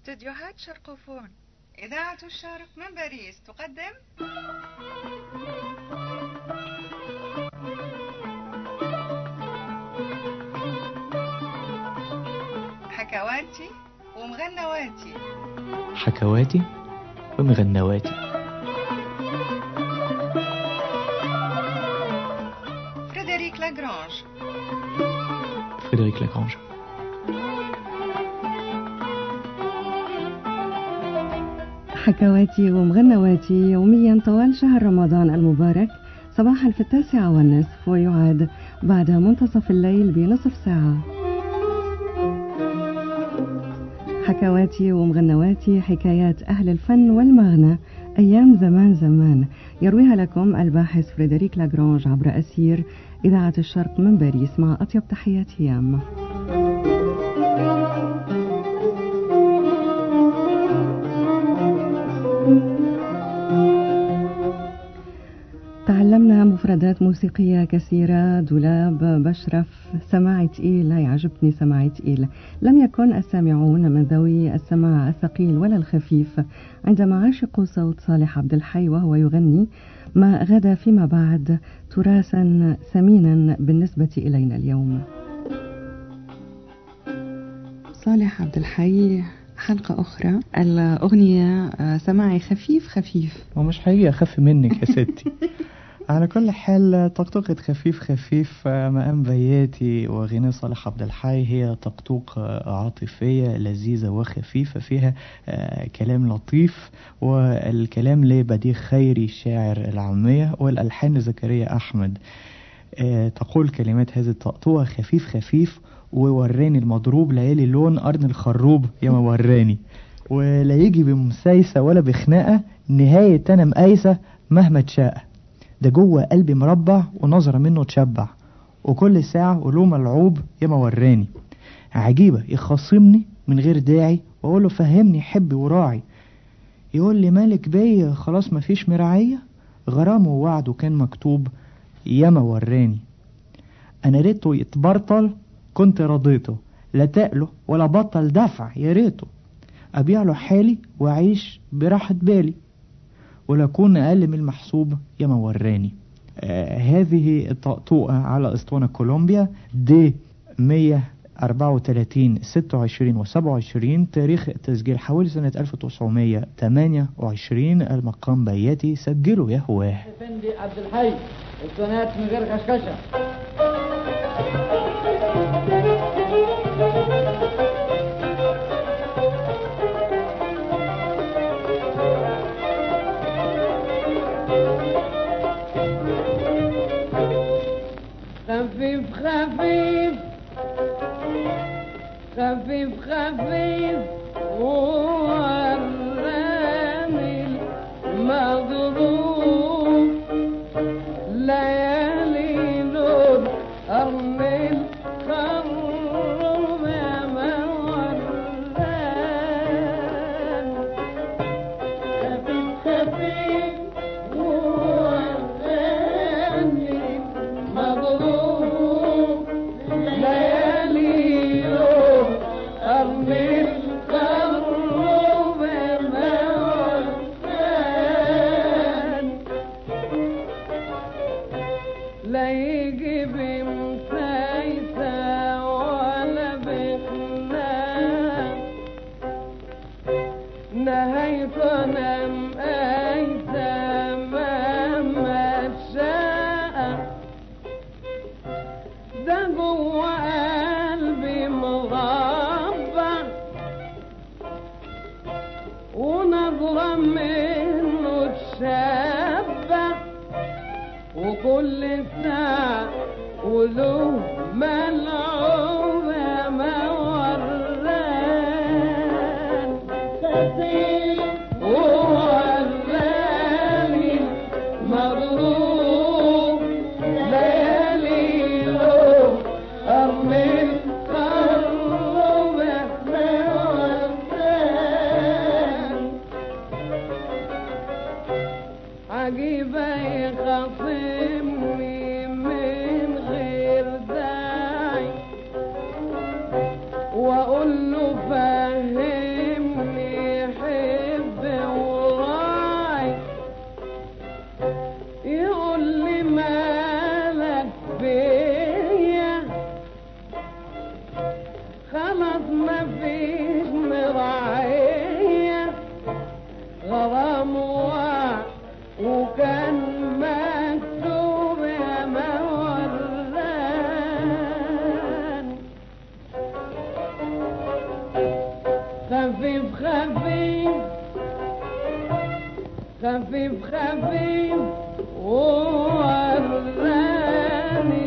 استديوهات شرقوفون إذاعة الشرق من باريس تقدم حكواتي ومغنواتي حكواتي ومغنواتي فريدريك لاجرانج فريدريك لاجرانج حكواتي ومغنواتي يوميا طوال شهر رمضان المبارك صباحا في التاسعة والنصف ويعاد بعد منتصف الليل بنصف ساعة حكواتي ومغنواتي حكايات أهل الفن والمغنى أيام زمان زمان يرويها لكم الباحث فريدريك لاجرانج عبر أسير إذاعة الشرق من باريس مع أطيب تحيات هيام تعلمنا مفردات موسيقية كثيرة دولاب بشرف سماع تقيل لا يعجبني سماع تقيل لم يكن السامعون من ذوي السماع الثقيل ولا الخفيف عندما عاشقوا صوت صالح عبد الحي وهو يغني ما غدا فيما بعد تراثا ثمينا بالنسبة إلينا اليوم صالح عبد الحي حلقة أخرى الأغنية سماعي خفيف خفيف ومش هيجي أخف منك يا ستي على كل حال طقطقة خفيف خفيف مقام بياتي وغناء صالح عبد الحي هي طقطوق عاطفية لذيذة وخفيفة فيها كلام لطيف والكلام لبديع خيري الشاعر العامية والألحان زكريا أحمد تقول كلمات هذه الطقطوقة خفيف خفيف ووراني المضروب ليالي لون قرن الخروب يا ما وراني ولا يجي بمسايسة ولا بخناقة نهاية أنا مقايسة مهما تشاء ده جوه قلبي مربع ونظرة منه تشبع وكل ساعة ولو ملعوب يا ما وراني عجيبة يخاصمني من غير داعي واقول له فهمني حبي وراعي يقول لي مالك بيا خلاص مفيش مراعية غرامه ووعده كان مكتوب يا ما وراني انا ريته يتبرطل كنت رضيته لا تقله ولا بطل دفع يا ريته ابيع له حالي واعيش براحة بالي ولا أكون أقل من المحسوب يا ما وراني آه هذه الطقطوقة على اسطوانة كولومبيا دي 134 26 و 27 تاريخ التسجيل حوالي سنة 1928 المقام بياتي سجلوا يا هواه افندي عبد الحي السنات من غير خشخشه خفيف خفيف خفيف خفيف وراني المغضوب ليالي نور أرمي الخروب يا ما وراني خفيف خفيف وراني مضروب ليالي يوم أرمي القرب موتان لا يجي بمسايسة ولا بخناق نهايتنا مقايسة مهما شاء ده جوه قلبي مربع ونظرة منه تشبع وكل ساعة وله ملعوب ما وران وراني مغروب ليالي له أرمي القرب ما وران عجيبة يخاصمني من غير داعي خفيف خفيف خفيف خفيف وراني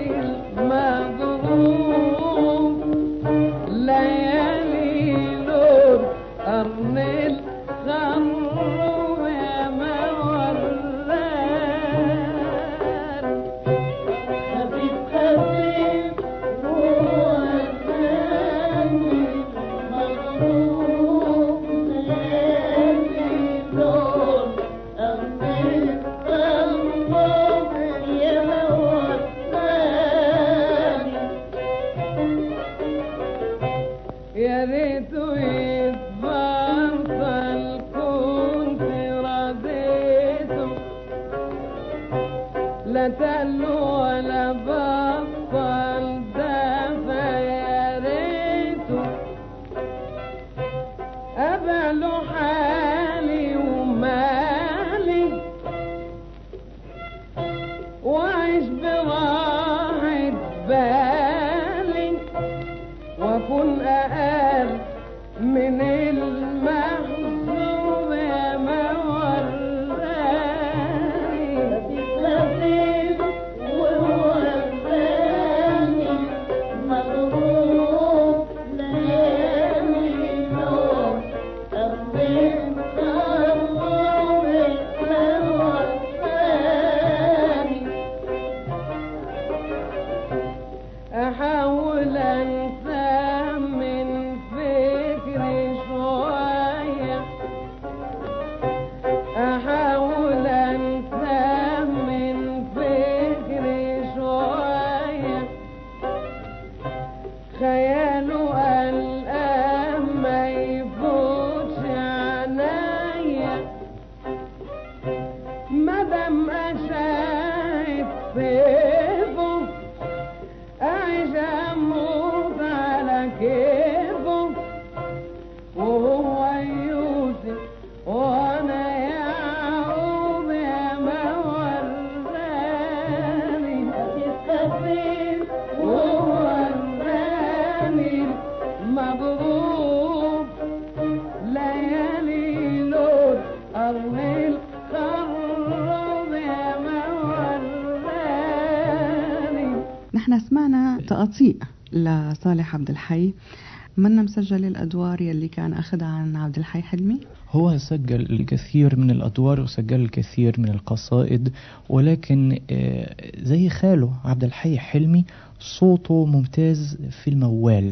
المضروب ليالي لون قرن الخروب يا ما وراني خفيف خفيف وراني المضروب ليالي لون قرن الخروب يا ما وراني يا ريته يتبطل كنت رضيته لا تقلو ولا بطل دفع يا ريته أبعلو حالي ومالي وأعيش براحة بالي وأكون أقل من المحسوب يا ما وراني لطيف ووراني مضروب ليالي نوم قضيت قلبي وراني أحاول أنسى من فكري شوية أحاول أنسى من فكري شوية خياله قلقان ما يفوتش عنيا مدام أشاهد سيفه أعيش أموت على كيفه وهو يوسف وأنا يعقوب يا ما وراني السفير ووراني مضروب ليالي لون أرض الخرب يا ما وراني نحن سمعنا تقاطيع لصالح عبد الحي منا مسجل الأدوار يلي كان أخذها عن عبد الحي حلمي هو سجل الكثير من الأدوار وسجل الكثير من القصائد ولكن آه، زي خاله عبد الحي حلمي صوته ممتاز في الموال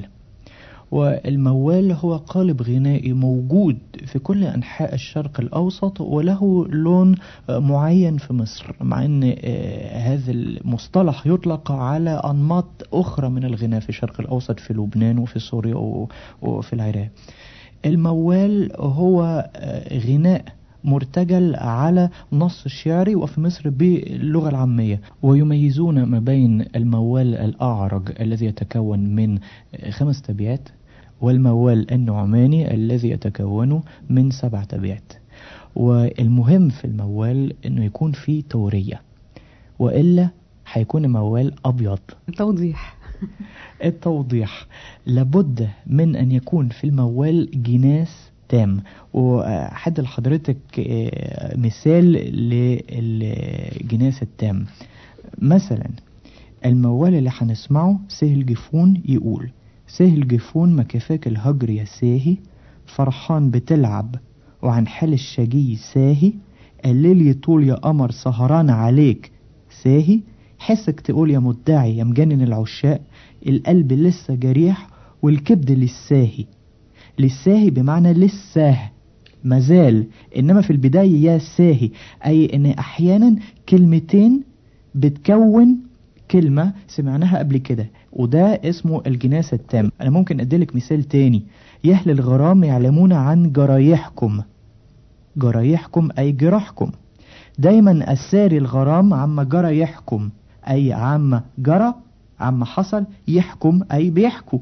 والموال هو قالب غنائي موجود في كل أنحاء الشرق الأوسط وله لون آه، معين في مصر مع أن آه، هذا المصطلح يطلق على أنماط أخرى من الغناء في الشرق الأوسط في لبنان وفي سوريا و- وفي العراق الموال هو آه، غناء مرتجل على نص شعري وفي مصر باللغة العامية ويميزون ما بين الموال الأعرج الذي يتكون من آه، خمس تبيات والموال النعماني الذي يتكون من سبع تبيات والمهم في الموال انه يكون فيه تورية وإلا هيكون الموال أبيض توضيح التوضيح لابد من أن يكون في الموال جناس تام وحد لحضرتك آه، مثال للجناس التام مثلا الموال اللي هنسمعه سهل جفون يقول سهل جفون ما كفاك الهجر يا ساهي فرحان بتلعب وعن حال الشجي ساهي الليل يطول يا قمر سهران عليك ساهي حسك تقول يا مدعي يا مجنن العشاق القلب لسه جريح والكبد للساهي للساهي بمعنى للساه مازال انما في البداية يا ساهي اي ان احيانا كلمتين بتكون كلمة سمعناها قبل كده وده اسمه الجناس التام انا ممكن اديلك مثال تاني يهل الغرام يعلمون عن جرايحكم جرايحكم اي جراحكم دايما اساري الغرام عما جرى يحكم اي عما جرى عما حصل يحكم اي بيحكوا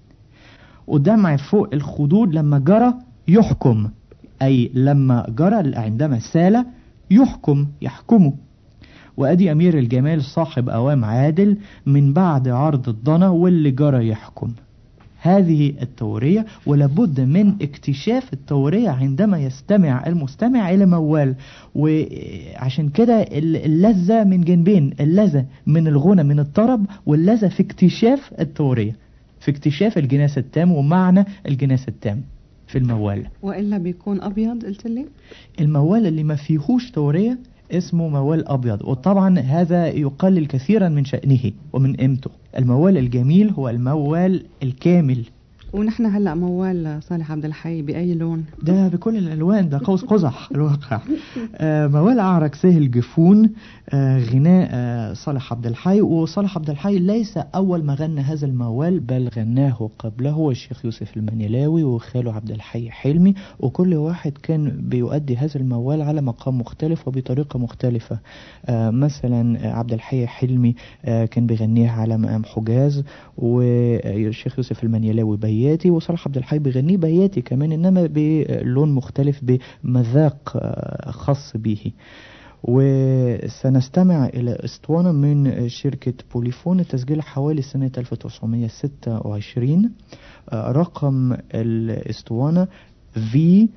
ودمع فوق الخدود لما جرى يحكم أي لما جرى عندما سال يحكم يحكمه وأدي أمير الجمال صاحب أوام عادل من بعد عرض الضنا واللي جرى يحكم هذه التورية ولابد من اكتشاف التورية عندما يستمع المستمع إلى موال وعشان كده اللذة من جنبين اللذة من الغنى من الطرب واللذة في اكتشاف التورية في اكتشاف الجناس التام ومعنى الجناس التام في الموال والا بيكون ابيض قلت لي الموال اللي ما فيهوش تورية اسمه موال أبيض وطبعا هذا يقلل كثيرا من شأنه ومن قيمته الموال الجميل هو الموال الكامل ونحن هلا موال صالح عبد الحي باي لون ده بكل الالوان ده قوس قزح الواقع آه موال اعرج سهل جفون آه غناء آه صالح عبد الحي وصالح عبد الحي ليس اول ما غنى هذا الموال بل غناه قبله الشيخ يوسف المنيلاوي وخاله عبد الحي حلمي وكل واحد كان بيؤدي هذا الموال على مقام مختلف وبطريقه مختلفه آه مثلا عبد الحي حلمي آه كان بيغنيه على مقام حجاز والشيخ يوسف المنيلاوي بي بياتي وصلاح عبد الحي بيغنيه بياتي كمان انما بلون مختلف بمذاق خاص به وسنستمع إلى اسطوانة من شركة بوليفون التسجيل حوالي سنة 1926 رقم الاسطوانة V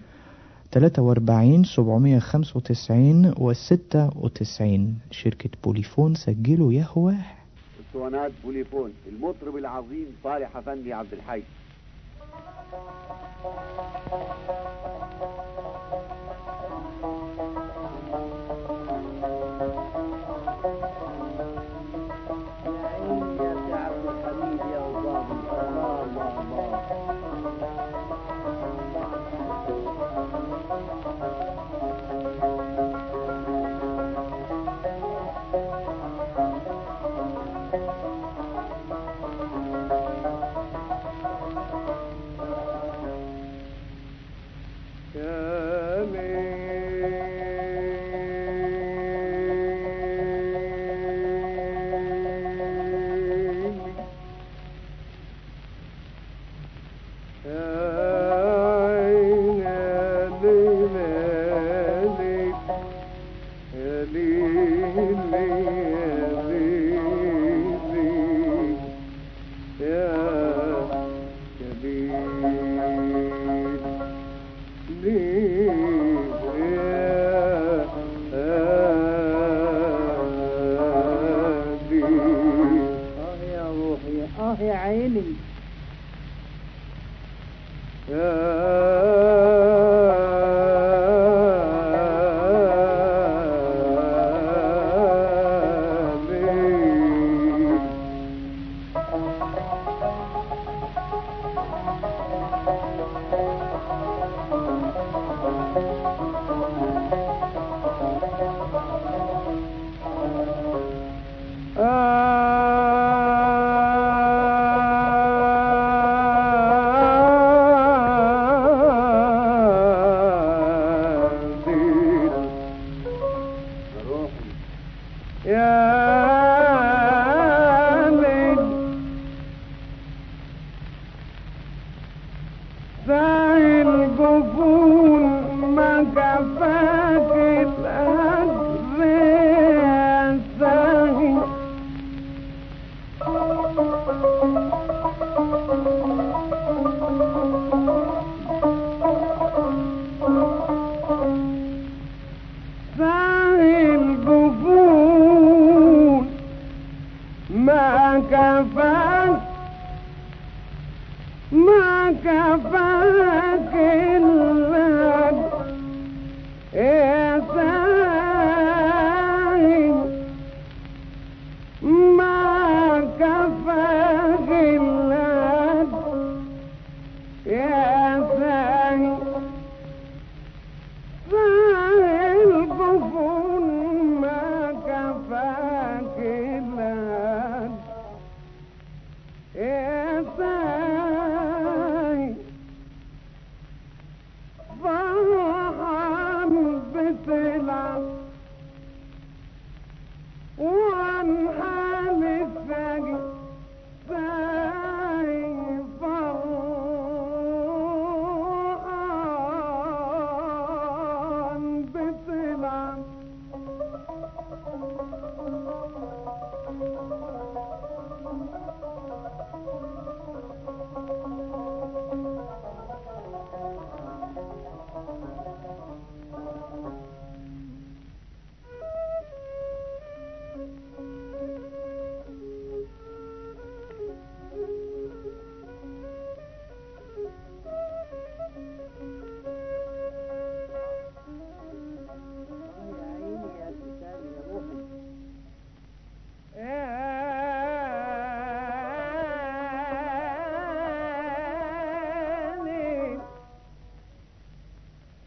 43 795 و 96 شركة بوليفون سجلوا يا هواه اسطوانات بوليفون المطرب العظيم صالح افندي عبد الحي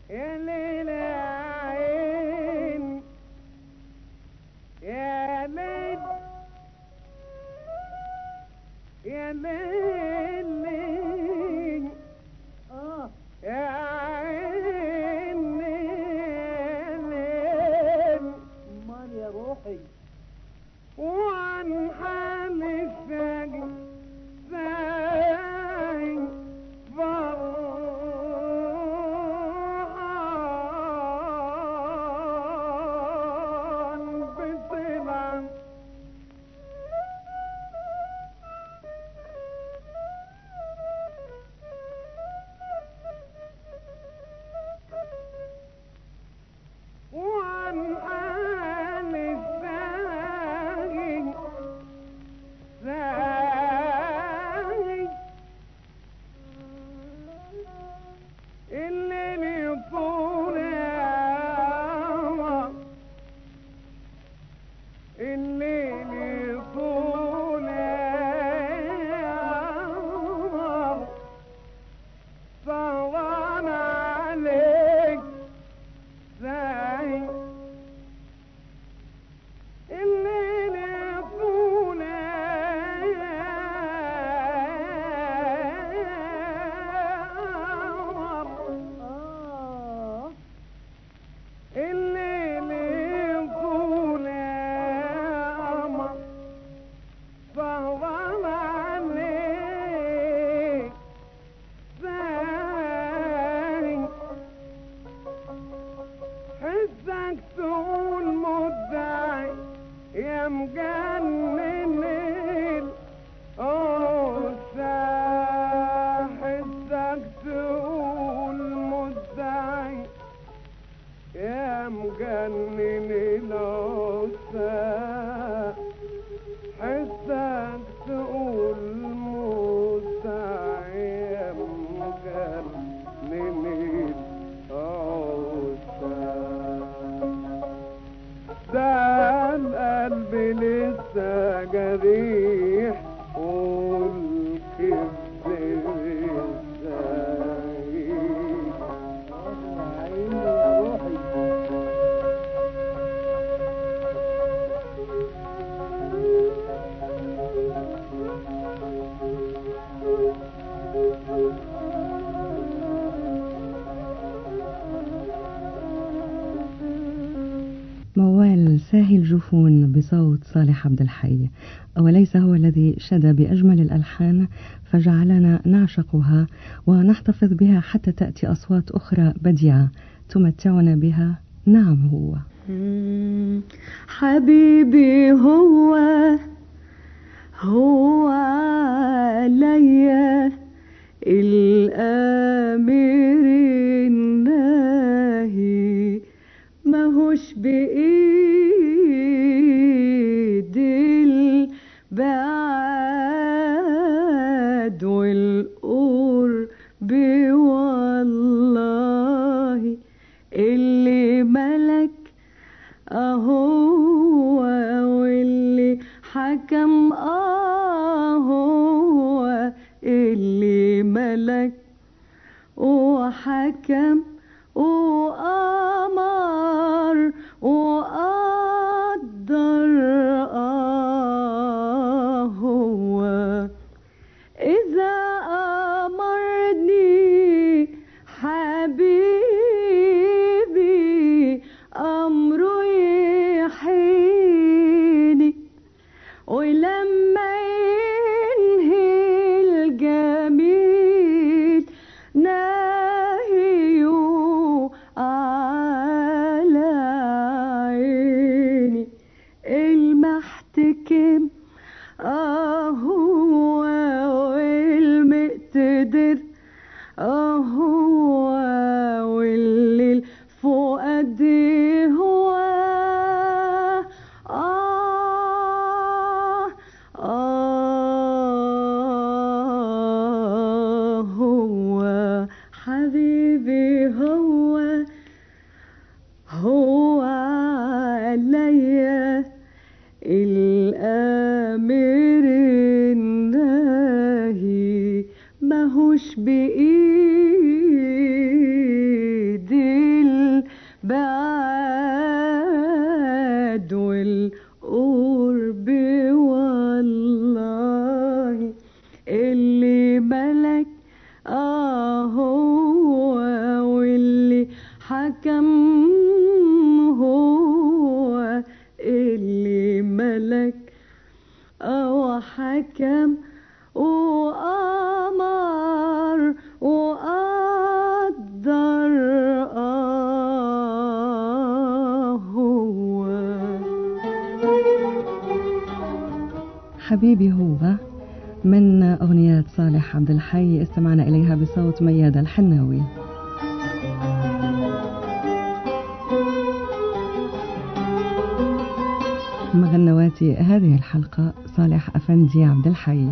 يا ليل يا عين يا ليل يا ليل ليل اه يا عين يا ليل امال يا روحي وعن حال السجن زاي فرحان بطلع وعن حال الساقي ساقي الليل يطول يا قمر الليل يطول يا قمر صوان عليك زي الليل يطول اه الليل يطول قمر صوان عليك زي حسك تقول مدعي يا مجنن الأنثى حسك تقول مدعي يا مجنن الأنثى حسك تقول مدعي يا مجنن الأنثى ده القلب لسه جريح والكبد لسه عيني يا روحي موال ساهي الجفون بصوت صالح عبد الحي وليس هو الذي شد بأجمل الألحان فجعلنا نعشقها ونحتفظ بها حتى تأتي أصوات أخرى بديعة تمتعنا بها نعم هو حبيبي هو هو عليا الأمير الناهي ماهوش بإيد البعاد والقرب والله اللي ملك اهو واللي حكم اهو اللي ملك وحكم وأمر وقدر هو إذا أمرني حبيبي أمره يحيني ولما ينهي الجميل ناهيه على عيني المحتكم أهو والمقتدر أهو واللي الفؤاد هو آه آه هو حبيبي هو هو عليا الأمير الناهي ماهوش بإيدي حكم هو اللي ملك أو حكم وأمر وقدر آه هو حبيبي هو من أغنيات صالح عبد الحي استمعنا إليها بصوت ميادة الحناوي مغنوات هذه الحلقة صالح أفندي عبد الحي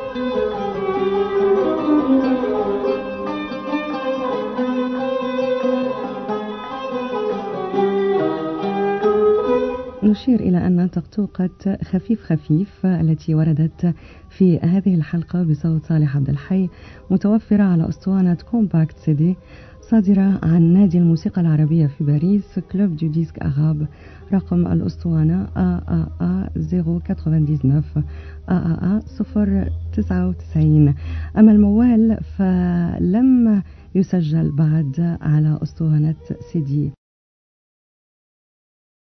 نشير إلى أن طقطوقة خفيف خفيف التي وردت في هذه الحلقة بصوت صالح عبد الحي متوفرة على أسطوانة كومباكت سيدي صادرة عن نادي الموسيقى العربية في باريس كلوب دو ديسك أغاب رقم الأسطوانة AAA 099 AAA 099 أما الموال فلم يسجل بعد على أسطوانة سيدي